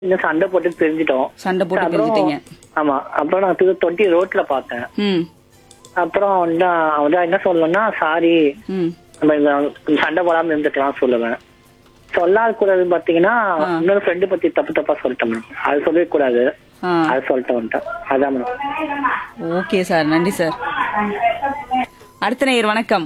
இன்னும் சண்டை போட்டு தெரிஞ்சிட்டோம் சண்டை போட்டு அப்புறம் பிரிஞ்சிட்டீங்க ஆமா அப்புறம் நான் திரு தொட்டி ரோட்ல பார்த்தேன் ம் அப்புறம் வந்து அவன் என்ன சொல்லணும்னா சாரி ம் நம்ம இந்த சண்டை போடாம இருந்துக்கலாம் சொல்லுவேன் சொல்லாத கூடாது பாத்தீங்கன்னா இன்னொரு ஃப்ரெண்டு பத்தி தப்பு தப்பா சொல்லிட்டேன் மேம் அது சொல்லவே கூடாது ஆ அது சொல்லிட்டு வந்துட்டேன் அதான் மேம் ஓகே சார் நன்றி சார் அடுத்த நேயர் வணக்கம்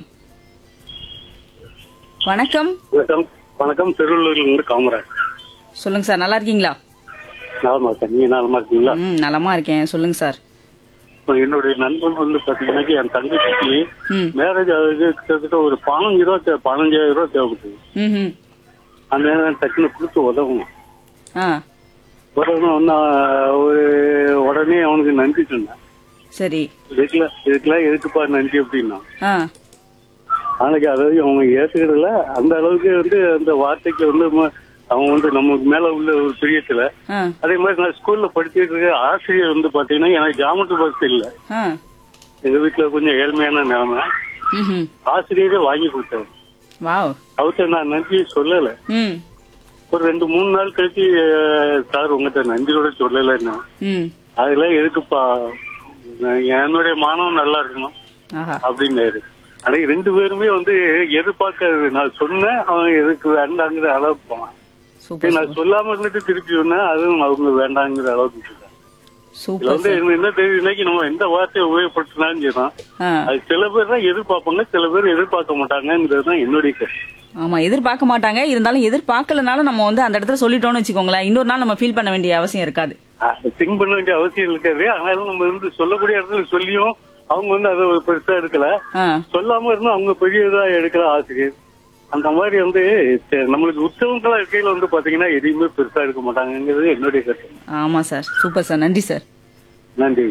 வணக்கம் வணக்கம் வணக்கம் திருவள்ளூர்ல இருந்து காமராஜ் சொல்லுங்க சார் நல்லா இருக்கீங்களா நலமா இருக்கேன் நீங்க நலமா இருக்கீங்களா ம் நலமா இருக்கேன் சொல்லுங்க சார் இப்ப என்னுடைய நண்பன் வந்து பாத்தீங்கன்னா என் தங்கச்சிக்கு ம் மேரேஜ் ஆகுது கிட்டத்தட்ட ஒரு பதினஞ்சு ரூபா தே- பதினஞ்சாயிரம் ரூபா தேவைப்படுது ம் ம் அந்த நேரம் டக்குன்னு கொடுத்து உதவும் ஆ உதவணும் ஒரு உடனே அவனுக்கு நன்றி சொன்னேன் சரி இதுக்கெல்லாம் இதுக்கெல்லாம் எதுக்குப்பா நன்றி அப்படின்னா ஆ நாளைக்கு அதாவது அவங்க ஏத்துக்கிறதுல அந்த அளவுக்கு வந்து அந்த வார்த்தைக்கு வந்து ம- அவன் வந்து நமக்கு மேல உள்ள ஒரு பிரியத்துல ஆ அதே மாதிரி நான் ஸ்கூல்ல படிச்சுட்டு இருக்க ஆசிரியர் வந்து பாத்தீங்கன்னா எனக்கு ஜாமெட்ரி பாக்ஸ் இல்ல ஆ எங்க வீட்டுல கொஞ்சம் ஏழ்மையான நிலைமை ம் ம் ஆசிரியரே வாங்கி கொடுத்தாரு வாவ் அவர்கிட்ட நான் நன்றி சொல்லல ம் ஒரு ரெண்டு மூணு நாள் கழிச்சு அஹ், சார் உங்ககிட்ட நன்றியோட சொல்லலைன்னா ம் அதெல்லாம் எதுக்குப்பா நான் என்னுடைய மாணவன் நல்லா இருக்கணும் ஆஹா அப்படின்னாரு ஆனா ரெண்டு பேருமே வந்து எதிர்பார்க்காது நான் சொன்னேன் அவன் எதுக்கு வேண்டாங்கிற அளவுக்கு போனான் சூப்பர் நான் சொல்லாம இருந்துட்டு திருப்பி சொன்னேன் அதுவும் அவங்க வேண்டாங்கிற அளவுக்கு சொல்றாங்க. இதுல சூப்பர் வந்து சார் எனக்கு என்ன தெரியுது இன்னைக்கு நம்ம எந்த வார்த்தையை உபயோகப்படுத்தினாலும் சரிதான் ஆ அது சில பேர் தான் எதிர்பார்ப்பாங்க சில பேர் எதிர்பார்க்க மாட்டாங்கிறது தான் என்னுடைய கருத்து ஆமா எதிர்பார்க்க மாட்டாங்க இருந்தாலும் எதிர்பார்க்கலனாலும் நம்ம வந்து அந்த இடத்துல சொல்லிட்டோம்னு வச்சுக்கோங்களேன் இன்னொரு நாள் நம்ம ஃபீல் பண்ண வேண்டிய அவசியம் இருக்காது திங்க் பண்ண வேண்டிய அவசியம் இருக்காது ஆனாலும் நம்ம வந்து சொல்லக்கூடிய இடத்துல சொல்லியும் அவங்க வந்து அதை ஒரு பெருசா எடுக்கல ஆ சொல்லாம இருந்தும் அவங்க பெரியதா எடுக்கிற ஆசிரியர் அந்த மாதிரி வந்து சரி, நம்மளுக்கு உற்சவங்களா இருக்கையில வந்து பாத்தீங்கன்னா எதையுமே பெருசா எடுக்க மாட்டாங்கிறது என்னுடைய கருத்து ஆமா சார் சூப்பர் சார் நன்றி சார் நன்றி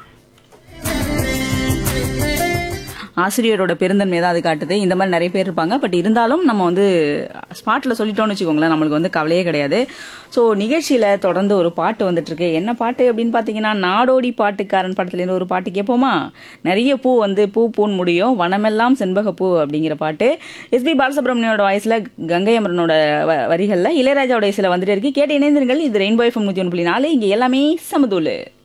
ஆசிரியரோட பெருந்தன்மை தான் அது காட்டுது இந்த மாதிரி நிறைய பேர் இருப்பாங்க பட் இருந்தாலும் நம்ம வந்து ஸ்பாட்ல சொல்லிட்டோம்னு வச்சுக்கோங்களேன் நம்மளுக்கு வந்து கவலையே கிடையாது ஸோ நிகழ்ச்சியில தொடர்ந்து ஒரு பாட்டு வந்துட்டு இருக்கு என்ன பாட்டு அப்படின்னு பார்த்தீங்கன்னா நாடோடி பாட்டுக்காரன் படத்துல இருந்து ஒரு பாட்டு கேட்போமா நிறைய பூ வந்து பூ பூன் முடியும் வனமெல்லாம் செண்பகப்பூ அப்படிங்கிற பாட்டு எஸ்பி பாலசுப்ரமணியோட வாய்ஸ்ல கங்கை அமரனோட வ- வரிகள்ல இளையராஜாவோட இசையில வந்துட்டு இருக்கு கேட்டு இணைந்திருங்கள் இது ரெயின்போ எஃப்எம் நூத்தி ஒன்று புள்ளி நாலு இங்க எல்லாமே சமதூளு